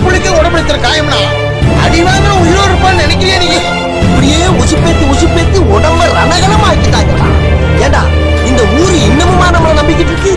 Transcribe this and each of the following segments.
புளிக்க உடம்புல காயம்னா அடி வாங்குற உயிரோடு இருப்பான்னு நினைக்கிறியா நீ இப்படியே உசுப்பேத்தி உசுப்பேத்தி உடம்ப ரணகலமா ஆக்கிட்டாங்கடா ஏண்டா இந்த ஊரு இன்னமுமா நம்மள நம்பிக்கிட்டு இருக்கு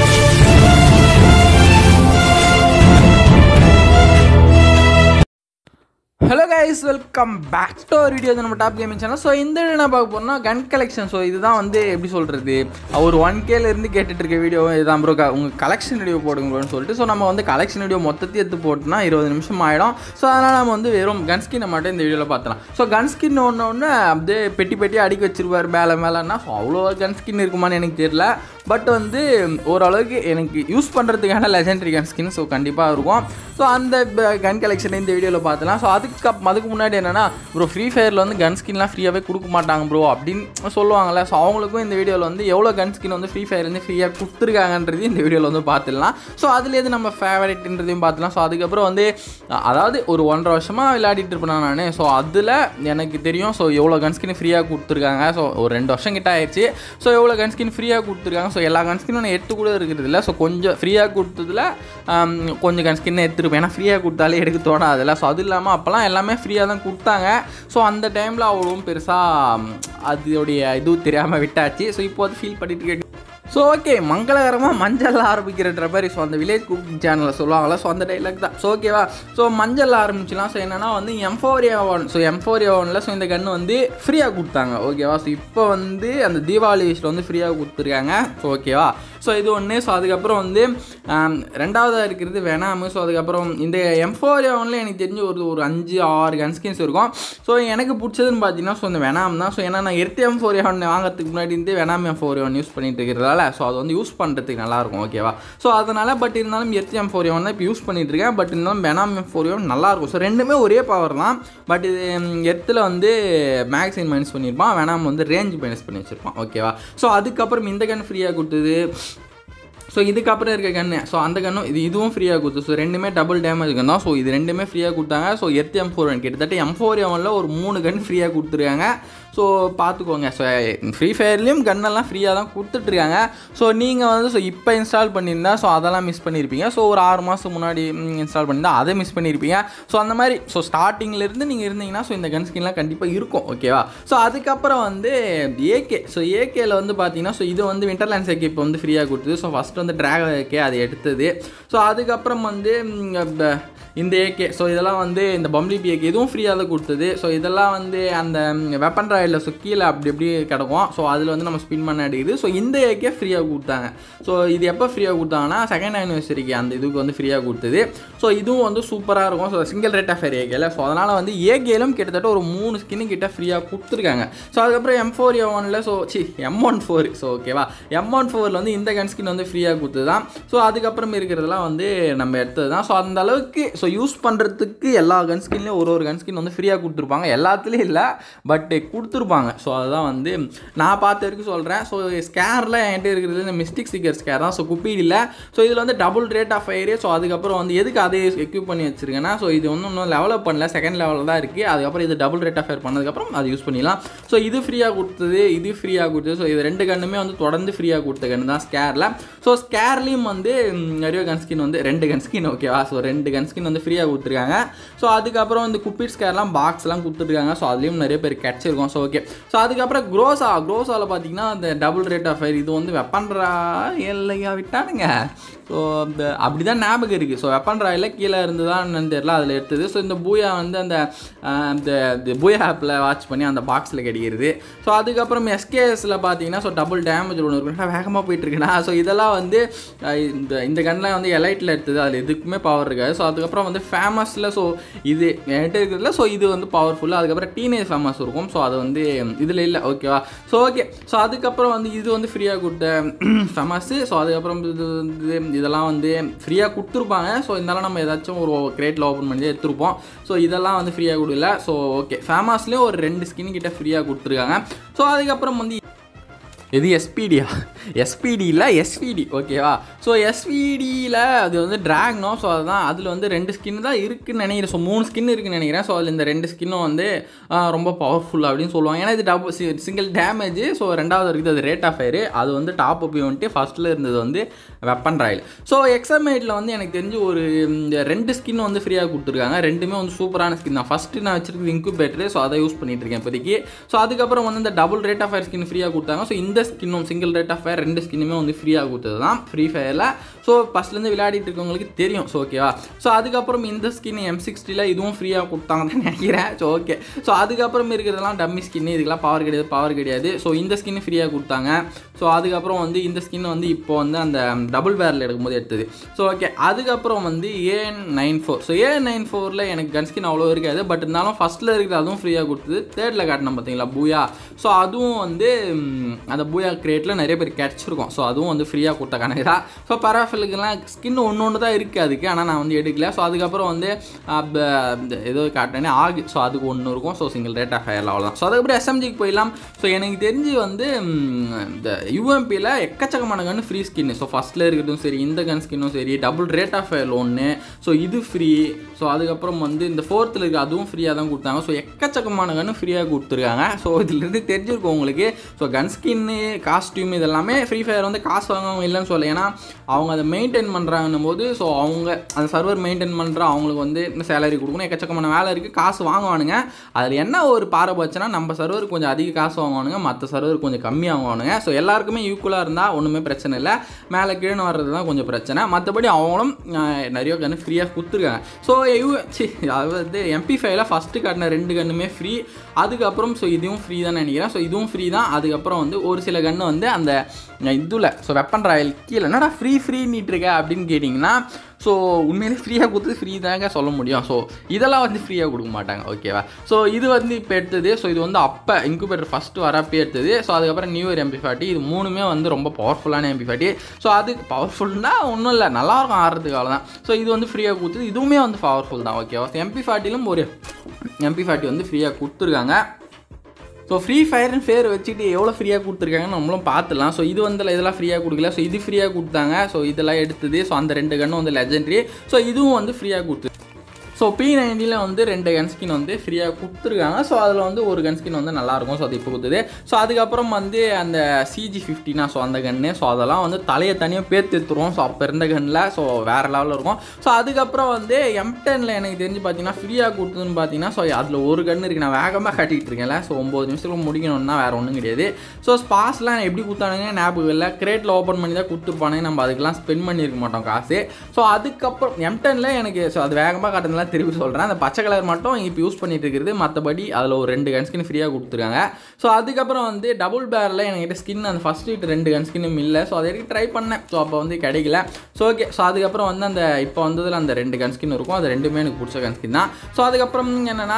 hello guys welcome back to ஒரு வீடியோ நம்ம டாப் கேமிங் சேனல் ஸோ இந்த வீடியோ என்ன பார்க்க போறோம்னா கன் கலெக்ஷன் ஸோ இதுதான் வந்து எப்படி சொல்கிறது ஒரு ஒன் இருந்து கேட்டுட்டு இருக்க வீடியோ இதுதான் ப்ரோ உங்கள் கலெக்ஷன் வீடியோ போடுங்கன்னு சொல்லிட்டு ஸோ நம்ம வந்து கலெக்ஷன் வீடியோ மொத்தத்தையும் எடுத்து போட்டோம்னா இருபது நிமிஷம் ஆகிடும் ஸோ அதனால் நம்ம வந்து வெறும் கன் ஸ்கின்னை மட்டும் இந்த வீடியோவில் பார்த்தலாம் ஸோ கன் ஸ்கின் ஒன்று ஒன்று அப்படியே பெட்டி பெட்டி அடுக்கி வச்சிருவார் மேலே மேலேன்னா ஸோ அவ்வளோ கன் ஸ்கின் இருக்குமான்னு எனக்கு தெரியல பட் வந்து ஓரளவுக்கு எனக்கு யூஸ் பண்ணுறதுக்கான லெஜெண்டரி கன் ஸ்கின் ஸோ கண்டிப்பாக இருக்கும் ஸோ அந்த கன் கலெக்ஷன் இந்த வீடியோவில் பார்த்தலாம் ஸோ அதுக்கு அப்- அதுக்கு முன்னாடி என்னென்னா ப்ரோ ஃப்ரீ ஃபயரில் வந்து கன் ஸ்கின்லாம் ஃப்ரீயாகவே கொடுக்க மாட்டாங்க ப்ரோ அப்படின்னு சொல்லுவாங்கல்ல ஸோ அவங்களுக்கும் இந்த வீடியோவில் வந்து எவ்வளோ கன் ஸ்கின் வந்து ஃப்ரீ ஃபயர் வந்து ஃப்ரீயாக கொடுத்துருக்காங்கன்றது இந்த வீடியோவில் வந்து பார்த்துடலாம் ஸோ அதுலேருந்து நம்ம ஃபேவரட்ன்றதையும் பார்த்துலாம் ஸோ அதுக்கப்புறம் வந்து அஹ், அதாவது ஒரு ஒன்றரை வருஷமாக விளையாடிட்டு இருப்பேன் நான் ஸோ அதில் எனக்கு தெரியும் ஸோ எவ்வளோ கன் ஸ்கின் ஃப்ரீயாக கொடுத்துருக்காங்க ஸோ ஒரு ரெண்டு வருஷம் கிட்ட ஆயிடுச்சு ஸோ எவ்வளோ கன் ஸ்கின் ஃப்ரீயாக கொடுத்துருக்காங்க ஸோ எல்லா கன் ஸ்கின்னும் நான் எடுத்து கூட இருக்கிறது இல்லை ஸோ கொஞ்சம் ஃப்ரீயாக கொடுத்ததுல ஆம், கொஞ்சம் கன் ஸ்கின் எடுத்துருப்பேன் ஏன்னா ஃப்ரீயாக கொடுத்தாலே எடுக்க தோணாதுல்ல ஸோ அது இல்லாமல் அப்போல்லாம் எல்லாமே ஃப்ரீயாக தான் கொடுத்தாங்க ஸோ அந்த டைமில் அவ்வளோவும் பெருசாக அதோடைய இது தெரியாமல் விட்டாச்சு ஸோ இப்போ அது ஃபீல் பண்ணிட்டு இருக்கேன் ஸோ ஓகே மங்களகரமாக மஞ்சள் ஆரம்பிக்கிறன்ற மாதிரி ஸோ அந்த வில்லேஜ் குக்கிங் சேனலில் சொல்லுவாங்கள்ல ஸோ அந்த டைலாக் தான் ஸோ ஓகேவா ஸோ மஞ்சள் ஆரம்பிச்சலாம் ஸோ என்னன்னா வந்து எம்ஃபோரியா ஒன் ஸோ எம்ஃபோரியா ஒனில் ஸோ இந்த கன்று வந்து ஃப்ரீயாக கொடுத்தாங்க ஓகேவா ஸோ இப்போ வந்து அந்த தீபாவளி விஷயில் வந்து ஃப்ரீயாக கொடுத்துருக்காங்க ஸோ ஓகேவா ஸோ இது ஒன்று ஸோ அதுக்கப்புறம் வந்து ஆம், ரெண்டாவதாக இருக்கிறது வெனாமு ஸோ அதுக்கப்புறம் இந்த எம்ஃபோரியா ஒன்ல எனக்கு தெரிஞ்சு ஒரு ஒரு அஞ்சு ஆறு கன்ஸ்கின்ஸ் இருக்கும் ஸோ எனக்கு பிடிச்சதுன்னு பார்த்தீங்கன்னா ஸோ இந்த வெனாம் தான் ஸோ ஏன்னா நான் எர்த் எம் ஃபோர் ஒன் வாங்குறதுக்கு முன்னாடி இருந்து venom M four one use பண்ணிட்டு இருக்கிறதால ஸோ அது வந்து யூஸ் பண்ணுறதுக்கு நல்லாயிருக்கும் ஓகேவா ஸோ அதனால் பட் இருந்தாலும் எர்த் எம் ஃபோர் ஒன் தான் இப்போ யூஸ் பண்ணிட்டு இருக்கேன் பட் இருந்தாலும் வெனாம் எம் ஃபோர் ஒன் நல்லாயிருக்கும் ஸோ ரெண்டுமே ஒரே பவர் தான் பட் இது எர்த்தில் வந்து மேக்ஸின் மைனஸ் பண்ணியிருப்பான் வெனாம் வந்து ரேஞ்ச் மைனஸ் பண்ணி வச்சிருப்பான் ஓகேவா ஸோ அதுக்கப்புறம் இந்த கன் ஃப்ரீயாக கொடுத்தது ஸோ இதுக்கப்புறம் இருக்க கன்று ஸோ அந்த கன்னும் இது இதுவும் ஃப்ரீயாக கொடுத்து ஸோ ரெண்டுமே டபுள் டேமேஜ் கன் தான் ஸோ இது ரெண்டுமே ஃப்ரீயாக கொடுத்தாங்க so earth M four one கிட்டத்தட்ட எம் ஃபோர் எவனில் ஒரு மூணு கன் ஃப்ரீயாக கொடுத்துருக்காங்க ஸோ பார்த்துக்கோங்க ஸோ ஃப்ரீ ஃபயர்லேயும் கன்னெல்லாம் ஃப்ரீயாக தான் கொடுத்துட்ருக்காங்க ஸோ நீங்கள் வந்து ஸோ இப்போ இன்ஸ்டால் பண்ணியிருந்தா ஸோ அதெல்லாம் மிஸ் பண்ணியிருப்பீங்க ஸோ ஒரு ஆறு மாதம் முன்னாடி இன்ஸ்டால் பண்ணியிருந்தா அதை மிஸ் பண்ணியிருப்பீங்க ஸோ அந்த மாதிரி ஸோ ஸ்டார்டிங்லேருந்து நீங்கள் இருந்தீங்கன்னா ஸோ இந்த கன் ஸ்கின்லாம் கண்டிப்பாக இருக்கும் ஓகேவா ஸோ அதுக்கப்புறம் வந்து ஏகே ஸோ ஏகேல வந்து பார்த்தீங்கன்னா ஸோ இது வந்து விண்டர்லேண்ட்ஸ் ஏகே இப்போ வந்து ஃப்ரீயாக கொடுத்தது ஸோ ஃபஸ்ட்டு வந்து ட்ராகன் ஏகே அது எடுத்தது ஸோ அதுக்கப்புறம் வந்து ம், ப- இந்த ஏகே ஸோ இதெல்லாம் வந்து இந்த பம்ளிபி ஏகே இதுவும் ஃப்ரீயாக தான் கொடுத்தது ஸோ இதெல்லாம் வந்து அந்த வெப்பன் ராயில் ஸோ கீழே அப்படி இப்படி கிடக்கும் ஸோ அதில் வந்து நம்ம ஸ்பின் பண்ண அடிக்குது ஸோ இந்த ஏகே ஃப்ரீயாக கொடுத்தாங்க ஸோ இது எப்போ ஃப்ரீயாக கொடுத்தாங்கன்னா செகண்ட் ஆனிவர்சரிக்கு அந்த இதுக்கு வந்து ஃப்ரீயாக கொடுத்தது ஸோ இதுவும் வந்து சூப்பராக இருக்கும் ஸோ சிங்கிள் ரேட் ஆஃப் ஏகேல ஸோ அதனால் வந்து ஏகேலும் கிட்டத்தட்ட ஒரு மூணு ஸ்கின்னு கிட்ட ஃப்ரீயாக கொடுத்துருக்காங்க ஸோ அதுக்கப்புறம் எம் ஃபோர் ஒனில் so C M one four so ஓகேவா எம் ஒன் ஃபோரில் வந்து இந்த கன் ஸ்கின் வந்து ஃப்ரீயாக கொடுத்தது தான் ஸோ அதுக்கப்புறம் இருக்கிறதெல்லாம் வந்து நம்ம எடுத்தது தான் ஸோ அந்த அளவுக்கு ஸோ யூஸ் பண்ணுறதுக்கு எல்லா கன் ஸ்கின்லேயும் ஒரு ஒரு கன் ஸ்கின் வந்து ஃப்ரீயாக கொடுத்துருப்பாங்க எல்லாத்துலேயும் இல்லை பட் கொடுத்துருப்பாங்க ஸோ அதுதான் வந்து நான் பார்த்த வரைக்கும் சொல்கிறேன் ஸோ ஸ்கேரில் என்கிட்ட இருக்கிறது இந்த மிஸ்டிக் ஸ்டிக்கர் ஸ்கேர் தான் ஸோ குப்பீடு இல்லை ஸோ இதில் வந்து double rate of fire so அதுக்கப்புறம் வந்து எதுக்கு அதை எக்யூப் பண்ணி வச்சிருக்கேன்னா ஸோ இது வந்து இன்னும் லெவலப் பண்ணல செகண்ட் லெவலில் தான் இருக்குது அதுக்கப்புறம் இது டபுள் ரேட் ஆஃப் ஃபயர் பண்ணதுக்கப்புறம் அது யூஸ் பண்ணிடலாம் ஸோ இது ஃப்ரீயாக கொடுத்தது இது ஃப்ரீயாக கொடுத்தது ஸோ இது ரெண்டு கண்ணுமே வந்து தொடர்ந்து ஃப்ரீயாக கொடுத்த கன்று தான் ஸ்கேரில் ஸோ ஸ்கேர்லேயும் வந்து ம், நிறைய கன் ஸ்கின் வந்து ரெண்டு கன் ஸ்கின் ஓகேவா ஸோ ரெண்டு கன் ஸ்கின் வந்து ஃப்ரீயாக கொடுத்துருக்காங்க ஸோ அதுக்கப்புறம் வந்து குப்பிட் ஸ்கேர்லாம் பாக்ஸ்லாம் கொடுத்துருக்காங்க ஸோ அதுலேயும் நிறைய பேர் கிடச்சிருக்கும் ஸோ ஓகே ஸோ அதுக்கப்புறம் க்ரோஸா க்ரோஸாவில் பார்த்தீங்கன்னா அந்த டபுள் ரேட் ஆஃப் ஃபயர் இது வந்து வெப்பன்ரா இல்லையா விட்டானுங்க ஸோ இந்த அப்படி தான் ஞாபகம் இருக்குது ஸோ வெப்பன் ராயில் கீழே இருந்து தான் என்னன்னு தெரியல அதில் எடுத்தது ஸோ இந்த பூயா வந்து அந்த ஆஹ், இந்த இந்த பூயா ஆப்பில் வாட்ச் பண்ணி அந்த பாக்ஸில் கிடைக்கிறது ஸோ அதுக்கப்புறம் எஸ்கேஎஸில் பார்த்தீங்கன்னா ஸோ டபுள் டேமேஜ் ஒன்று இருக்கும் வேகமாக போயிட்டுருக்குண்ணா ஸோ இதெல்லாம் வந்து ஆஹ், இந்த இந்த கன்லாம் வந்து எலைட்டில் எடுத்தது அதில் எதுக்குமே பவர் இருக்காது ஸோ அதுக்கப்புறம் வந்து ஃபேமஸில் ஸோ இது என்கிட்ட இருக்கிறதுல ஸோ இது வந்து பவர்ஃபுல்லாக அதுக்கப்புறம் டீனேஜ் ஃபேமஸ் இருக்கும் ஸோ அது வந்து இதில் இல்லை ஓகேவா ஸோ ஓகே ஸோ அதுக்கப்புறம் வந்து இது வந்து ஃப்ரீயாக கொடுத்த ஃபேமஸ்ஸு ஸோ அதுக்கப்புறம் இது வந்து இதெல்லாம் வந்து ஃப்ரீயாக கொடுத்துருப்பாங்க ஸோ இருந்தாலும் நம்ம ஏதாச்சும் ஒரு கிரேட்டில் ஓப்பன் பண்ணி தான் எடுத்துருப்போம் ஸோ இதெல்லாம் வந்து ஃப்ரீயாக கொடுக்கல ஸோ ஓகே ஃபேமஸ்லேயே ஒரு ரெண்டு ஸ்கின் கிட்ட ஃப்ரீயாக கொடுத்துருக்காங்க ஸோ அதுக்கப்புறம் வந்து இது எஸ்பிடியா எஸ்பிடி இல்லை எஸ்பிடி ஓகேவா ஸோ எஸ்பிடியில் அது வந்து ட்ராக்னோ ஸோ அதுதான் அதில் வந்து ரெண்டு ஸ்கின் தான் இருக்குன்னு நினைக்கிறேன் ஸோ மூணு ஸ்கின் இருக்குன்னு நினைக்கிறேன் ஸோ அதில் இந்த ரெண்டு ஸ்கின்னும் வந்து ஆ, ரொம்ப பவர்ஃபுல் அப்படின்னு சொல்லுவாங்க ஏன்னா இது டபுள் சிங்கிள் டேமேஜ் ஸோ ரெண்டாவது இருக்குது அது ரேட் ஆஃப் ஃபயர் அது வந்து டாப் அப் வந்துட்டு ஃபஸ்ட்டில் இருந்தது வந்து வெப்பன் ராயல் ஸோ எக்ஸாமேட்டில் வந்து எனக்கு தெரிஞ்சு ஒரு இந்த ரெண்டு ஸ்கின் வந்து ஃப்ரீயாக கொடுத்துருக்காங்க ரெண்டுமே வந்து சூப்பரான ஸ்கின் தான் ஃபஸ்ட்டு நான் வச்சிருக்கிறது இன்குபேட்டர் ஸோ அதை யூஸ் பண்ணிட்டு இருக்கேன் இப்போதைக்கு ஸோ அதுக்கப்புறம் வந்து இந்த double rate of fire skin ஃப்ரீயாக கொடுத்தாங்க ஸோ இந்த ஸ்கின்னும் சிங்கிள் ரேட் ஆஃப் ஃபயர் ரெண்டு ஸ்கின்னுமே வந்து ஃப்ரீயாக கொடுத்தது தான் ஃப்ரீ ஃபயரில் ஸோ ஃபஸ்ட்லேருந்து விளையாடிட்டு இருக்கவங்களுக்கு தெரியும் ஸோ ஓகேவா ஸோ அதுக்கப்புறம் இந்த ஸ்கின் எம் சிக்ஸ்டியில் இதுவும் ஃப்ரீயாக கொடுத்தாங்கன்னு நினைக்கிறேன் ஸோ ஓகே ஸோ அதுக்கப்புறம் இருக்கிறதெல்லாம் டம்மி ஸ்கின் இதுக்கெல்லாம் பவர் கிடையாது பவர் கிடையாது ஸோ இந்த ஸ்கின் ஃப்ரீயாக கொடுத்தாங்க ஸோ அதுக்கப்புறம் வந்து இந்த ஸ்கின் வந்து இப்போ வந்து அந்த டபுள் பேரில் எடுக்கும்போது எடுத்தது ஸோ ஓகே அதுக்கப்புறம் வந்து AN nine four so AN nine ஃபோரில் எனக்கு கன் ஸ்கின் அவ்வளோ இருக்காது பட் இருந்தாலும் ஃபஸ்ட்டில் இருக்கிறது அதுவும் ஃப்ரீயாக கொடுத்தது தேர்டில் காட்டினோம் பார்த்தீங்களா பூயா ஸோ அதுவும் வந்து ம், அந்த பூயா கிரேட்டில் நிறைய பேர் கிடச்சிருக்கும் ஸோ அதுவும் வந்து ஃப்ரீயாக கொடுத்த கணக்கு தான் ஸோ பராஃபிலுக்கெல்லாம் ஸ்கின் ஒன்று ஒன்று தான் இருக்குது அதுக்கு ஆனால் நான் வந்து எடுக்கல ஸோ அதுக்கப்புறம் வந்து அஹ், ப- இந்த ஏதோ காட்டினே ஆகு ஸோ அதுக்கு ஒன்று இருக்கும் so single rate of fire அவ்வளோதான் ஸோ அதுக்கப்புறம் எஸ்எம்ஜிக்கு போயிடலாம் ஸோ எனக்கு தெரிஞ்சு வந்து ம், இந்த யூஎம்பியில் எக்கச்சக்கமான கன்று ஃப்ரீ ஸ்கின் ஸோ ஃபஸ்ட்டில் இருக்கிறதும் சரி இந்த கன் ஸ்கின்னும் சரி டபுள் ரேட் ஆஃப் ஃபயர் ஒன்று ஸோ இது ஃப்ரீ ஸோ அதுக்கப்புறம் வந்து இந்த ஃபோர்த்தில் இருக்க அதுவும் ஃப்ரீயாக தான் கொடுத்தாங்க ஸோ எக்கச்சக்கமான கன்று ஃப்ரீயாக கொடுத்துருக்காங்க ஸோ இதுலேருந்து தெரிஞ்சிருக்கும் உங்களுக்கு ஸோ கன் ஸ்கின்னு காஸ்டியூம் இதெல்லாமே ஃப்ரீ ஃபயர் வந்து காசு வாங்குவாங்க இல்லைன்னு சொல்ல ஏன்னா அவங்க அதை மெயின்டைன் பண்ணுறாங்கன்னும் போது ஸோ அவங்க அந்த சர்வர் மெயின்டைன் பண்ணுற அவங்களுக்கு வந்து இந்த சேலரி கொடுக்கணும் எக்கச்சக்கமான வேலை இருக்குது காசு வாங்குவானுங்க அதில் என்ன ஒரு பாரபட்சம்னா நம்ம சர்வர் கொஞ்சம் அதிக காசு வாங்குவானுங்க மற்ற சர்வர் கொஞ்சம் கம்மியாக வாங்குவானுங்க ஸோ எல்லாருக்குமே ஈக்குவலாக இருந்தால் ஒன்றுமே பிரச்சனை இல்லை மேலே கீழே வர்றது தான் கொஞ்சம் பிரச்சனை மற்றபடி அவங்களும் ஆஹ், நிறைய கன்று ஃப்ரீயாக கொடுத்துருக்காங்க ஸோ யூ சி அதாவது எம்பி ஃபைவ்ல ஃபஸ்ட்டு காட்டின ரெண்டு கன்னுமே ஃப்ரீ அதுக்கப்புறம் ஸோ இதுவும் ஃப்ரீ தான் நினைக்கிறேன் ஸோ இதுவும் ஃப்ரீ தான் அதுக்கப்புறம் வந்து ஒரு சில கன்று வந்து அந்த இதில் ஸோ வெப்பன் ராயல் கீழே என்னடா ஃப்ரீ ஃப்ரீன்னிட்டு இருக்க அப்படின்னு கேட்டிங்கன்னா ஸோ உண்மையிலே ஃப்ரீயாக கொடுத்து ஃப்ரீ தாங்க சொல்ல முடியும் ஸோ இதெல்லாம் வந்து ஃப்ரீயாக கொடுக்க மாட்டாங்க ஓகேவா ஸோ இது வந்து இப்போ எடுத்தது ஸோ இது வந்து அப்போ இன்குபேட்டர் ஃபஸ்ட்டு வரப்பே எடுத்தது ஸோ அதுக்கப்புறம் நியூ இயர் எம்பி ஃபார்ட்டி இது மூணுமே வந்து ரொம்ப பவர்ஃபுல்லான எம்பி ஃபார்ட்டி ஸோ அது பவர்ஃபுல்னா ஒன்றும் இல்லை நல்லாயிருக்கும் ஆடுறதுக்கு அவ்வளோதான் ஸோ இது வந்து ஃப்ரீயாக கொடுத்தது இதுவுமே வந்து பவர்ஃபுல் தான் ஓகேவா எம்பி ஃபார்ட்டிலும் ஒரு எம்பி ஃபார்ட்டி வந்து ஃப்ரீயாக கொடுத்துருக்காங்க ஸோ ஃப்ரீ ஃபயர்னு பேர் வச்சுட்டு எவ்வளோ ஃப்ரீயாக கொடுத்துருக்காங்கன்னு நம்மளும் பார்த்துலாம் ஸோ இது வந்து இதெல்லாம் ஃப்ரீயாக கொடுக்கல ஸோ இது ஃப்ரீயாக கொடுத்தாங்க ஸோ இதெல்லாம் எடுத்தது ஸோ அந்த ரெண்டு கன்னும் வந்து லெஜெண்டரி ஸோ இதுவும் வந்து ஃப்ரீயாக கொடுத்து ஸோ பி நைன்டியில் வந்து ரெண்டு கன் ஸ்கின் வந்து ஃப்ரீயாக கொடுத்துருக்காங்க ஸோ அதில் வந்து ஒரு கன் ஸ்கின் வந்து நல்லாயிருக்கும் ஸோ அது இப்போ கொடுத்தது ஸோ அதுக்கப்புறம் வந்து அந்த சிஜி ஃபிஃப்டினா ஸோ அந்த கன்று ஸோ அதெல்லாம் வந்து தலையை தனியாக பேர்த்து எடுத்துருவோம் ஸோ அப்போ இருந்த கன்னில் ஸோ வேறு லெவலில் இருக்கும் ஸோ அதுக்கப்புறம் வந்து எம் டெனில் எனக்கு தெரிஞ்சு பார்த்தீங்கன்னா ஃப்ரீயாக கொடுத்ததுன்னு பார்த்தீங்கன்னா ஸோ அதில் ஒரு கன்று இருக்குது நான் வேகமாக கட்டிகிட்டு இருக்கேன்ல ஸோ ஒம்பது நிமிஷத்துக்கு முடிக்கணும்னா வேறு ஒன்றும் கிடையாது ஸோ ஸ்பாஸ்லாம் எப்படி கொடுத்தானுங்க ஞாபகம் இல்லை கிரேட்டில் ஓப்பன் பண்ணி தான் கொடுத்துருப்பானுங்க நம்ம அதுக்கெல்லாம் ஸ்பெண்ட் பண்ணியிருக்க மாட்டோம் காசு ஸோ அதுக்கப்புறம் எம் டெனில் எனக்கு ஸோ அது வேகமாக காட்டுறதுலாம் திருப்பி சொல்கிறேன் அந்த பச்சை கலர் மட்டும் இப்போ யூஸ் பண்ணிட்டு இருக்கிறது மற்றபடி அதில் ஒரு ரெண்டு கன் ஸ்கின் ஃப்ரீயாக கொடுத்துருக்காங்க ஸோ அதுக்கப்புறம் வந்து டபுள் பேரில் என்கிட்ட ஸ்கின் அந்த ஃபஸ்ட் ஹிட் ரெண்டு கன் ஸ்கின்னும் இல்லை ஸோ அதை எடுக்க ட்ரை பண்ணேன் ஸோ அப்போ வந்து கிடைக்கல ஸோ ஓகே ஸோ அதுக்கப்புறம் வந்து அந்த இப்போ வந்ததில் அந்த ரெண்டு கன் ஸ்கின் இருக்கும் அது ரெண்டுமே எனக்கு பிடிச்ச கன் ஸ்கின் தான் ஸோ அதுக்கப்புறம் என்னென்னா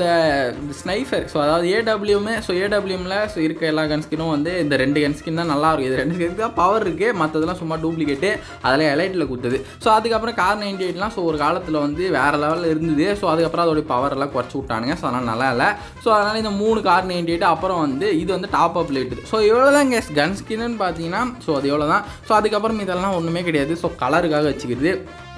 ஸ்னைஃபர் ஸோ அதாவது ஏடபிள்யூமே ஸோ ஏடபிள்யூமில் ஸோ இருக்க எல்லா கன் ஸ்கின்னும் வந்து இந்த ரெண்டு கன் ஸ்கின் தான் நல்லா இருக்கும் இது ரெண்டு ஸ்கின் தான் பவர் இருக்குது மற்றதெல்லாம் சும்மா டூப்ளிகேட்டு அதில் எலைட்டில் கொடுத்தது ஸோ அதுக்கப்புறம் கார் நைன்டி எயிட்லாம் ஸோ ஒரு காலத்தில் வந்து வேறு லெவலில் இருந்தது ஸோ அதுக்கப்புறம் அதோடைய பவர் எல்லாம் குறைச்சி விட்டானுங்க ஸோ அதனால் நல்லா இல்லை ஸோ அதனால் இந்த மூணு கார் நைன்டி எயிட் அப்புறம் வந்து இது வந்து டாப் அப் லேட்டு ஸோ எவ்வளோ தான் கேஸ் கன் ஸ்கின்னு பார்த்தீங்கன்னா ஸோ அது எவ்வளோ தான் ஸோ அதுக்கப்புறம் இதெல்லாம் ஒன்றுமே கிடையாது ஸோ கலருக்காக வச்சுக்கிறது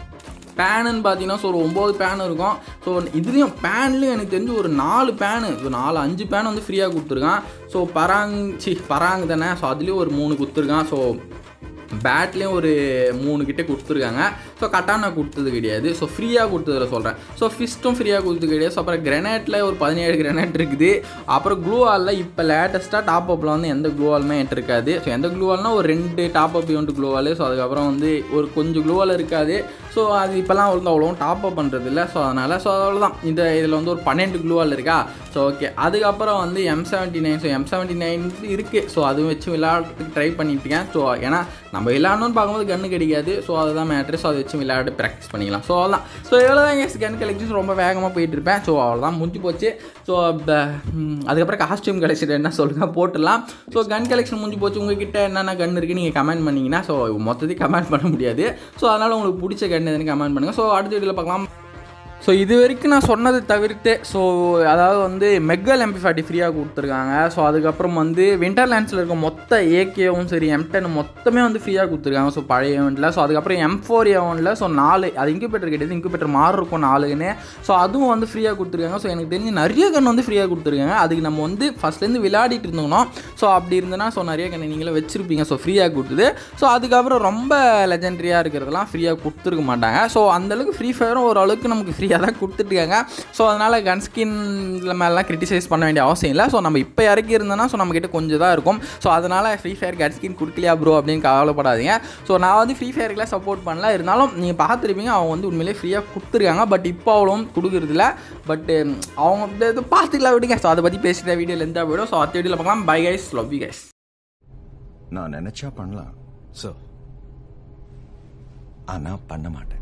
பேனுன்னு பார்த்தீங்கன்னா ஸோ ஒரு ஒம்பது பேன் இருக்கும் ஸோ இதுலேயும் பேன்லேயும் எனக்கு தெரிஞ்சு ஒரு நாலு பேனு ஒரு நாலு அஞ்சு பேன் வந்து ஃப்ரீயாக கொடுத்துருக்கான் ஸோ பராங் சி பராங் தானே ஸோ அதுலேயும் ஒரு மூணு கொடுத்துருக்கான் ஸோ பேட்லேயும் ஒரு மூணு கிட்ட கொடுத்துருக்காங்க ஸோ கட்டானா கொடுத்தது கிடையாது ஸோ ஃப்ரீயாக கொடுத்ததில் சொல்கிறேன் ஸோ ஃபிஸ்ட்டும் ஃப்ரீயாக கொடுத்தது கிடையாது ஸோ அப்புறம் கிரனேட்டில் ஒரு பதினேழு கிரனேட் இருக்குது அப்புறம் க்ளூ வாலில் இப்போ லேட்டஸ்ட்டாக டாப் அப்பில் வந்து எந்த க்ளூ வாலுமே என்கிட்ட இருக்காது ஸோ எந்த க்ளூ வால்னா ஒரு ரெண்டு top up unit gloo wall so அதுக்கப்புறம் வந்து ஒரு கொஞ்சம் க்ளூ வால் இருக்காது ஸோ அது இப்போலாம் வந்து அவ்வளோ டாப் அப் பண்ணுறது இல்லை ஸோ அதனால் ஸோ அவ்வளோதான் இந்த இதில் வந்து ஒரு பன்னெண்டு க்ளூ வால் இருக்கா ஸோ ஓகே அதுக்கப்புறம் வந்து M seventy nine so M seventy nine இருக்குது ஸோ அதுவும் வச்சு விளையாடுறதுக்கு ட்ரை பண்ணிட்டுருக்கேன் ஸோ ஏன்னா நம்ம விளையாடணும்னு பார்க்கும்போது கன்று கிடைக்காது ஸோ அதுதான் மேட்ரு ஸோ அதை வச்சு விளையாட்டு ப்ராக்டிஸ் பண்ணிக்கலாம் ஸோ அவ்வளோதான் ஸோ எவ்வளோ தான் எஸ் கன் கலெக்ஷன்ஸ் ரொம்ப வேகமாக போயிட்டு இருப்பேன் ஸோ அவ்வளோதான் முடிஞ்சு போச்சு ஸோ அதுக்கப்புறம் காஸ்டியூம் கலெக்ஷன் என்ன சொல்லுங்கள் போட்டுடலாம் ஸோ கன் கலெக்ஷன் முடிஞ்சு போச்சு உங்ககிட்ட என்னென்ன கன் இருக்குது நீங்கள் கமெண்ட் பண்ணிங்கன்னா ஸோ மொத்தத்தையும் கமெண்ட் பண்ண முடியாது ஸோ அதனால் உங்களுக்கு பிடிச்ச கன் எதுன்னு கமெண்ட் பண்ணுங்கள் ஸோ அடுத்த வீடியோவில் பார்க்கலாம் ஸோ இது வரைக்கும் நான் சொன்னதை தவிர்த்து ஸோ அதாவது வந்து மெக்கல் எம்பி ஃபார்ட்டி ஃப்ரீயாக கொடுத்துருக்காங்க ஸோ அதுக்கப்புறம் வந்து விண்டர்லேண்ட்ஸில் இருக்க மொத்த ஏகேவும் சரி எம் டென் மொத்தமே வந்து ஃப்ரீயாக கொடுத்துருக்காங்க ஸோ பழைய ஈவெண்ட்டில் ஸோ அதுக்கப்புறம் எம் ஃபோர் ஏவனில் ஸோ நாலு அது இன்குபேட்டர் கிடையாது இன்குபேட்டர் மாறு இருக்கும் நாலுன்னு ஸோ அதுவும் வந்து ஃப்ரீயாக கொடுத்துருக்காங்க ஸோ எனக்கு தெரிஞ்சு நிறைய கன் வந்து ஃப்ரீயாக கொடுத்துருக்காங்க அதுக்கு நம்ம வந்து ஃபஸ்ட்லேருந்து விளையாடிட்டு இருந்தோம்னா ஸோ அப்படி இருந்தனா ஸோ நிறைய கன் நீங்களே வச்சுருப்பீங்க ஸோ ஃப்ரீயாக கொடுத்தது ஸோ அதுக்கப்புறம் ரொம்ப லெஜெண்டரியாக இருக்கிறதெல்லாம் ஃப்ரீயாக கொடுத்துருக்க மாட்டாங்க ஸோ அந்தளவுக்கு ஃப்ரீ ஃபயரும் ஓரளவுக்கு நமக்கு ஃப்ரீயாக தான் கொடுத்துட்ருக்காங்க ஸோ அதனால் கன் ஸ்கின் மேலாம் கிரிட்டிசைஸ் பண்ண வேண்டிய அவசியம் இல்லை ஸோ நம்ம இப்போ இறக்கி இருந்தோம்னா ஸோ நம்மக்கிட்ட கொஞ்சம் தான் இருக்கும் ஸோ அதனால் ஃப்ரீ ஃபயர் கன் ஸ்கின் கொடுக்கலையா ப்ரோ அப்படின்னு கவலைப்படாதீங்க ஸோ நான் வந்து ஃப்ரீ ஃபயருக்குலாம் சப்போர்ட் பண்ணல இருந்தாலும் நீங்கள் பார்த்துருப்பீங்க அவங்க வந்து உண்மையிலேயே ஃப்ரீயாக கொடுத்துருக்காங்க பட் இப்போ அவ்வளோ கொடுக்குறதில்ல பட் அவங்க இது பார்த்துக்கலாம் விடுங்க ஸோ அதை பற்றி பேசுகிற வீடியோவில் எந்த போய்டும் ஸோ அடுத்த வீடியோவில் பார்க்கலாம் bye guys love you guys நான் நினைச்சா பண்ணலாம் சோ ஆனா பண்ண மாட்டேன்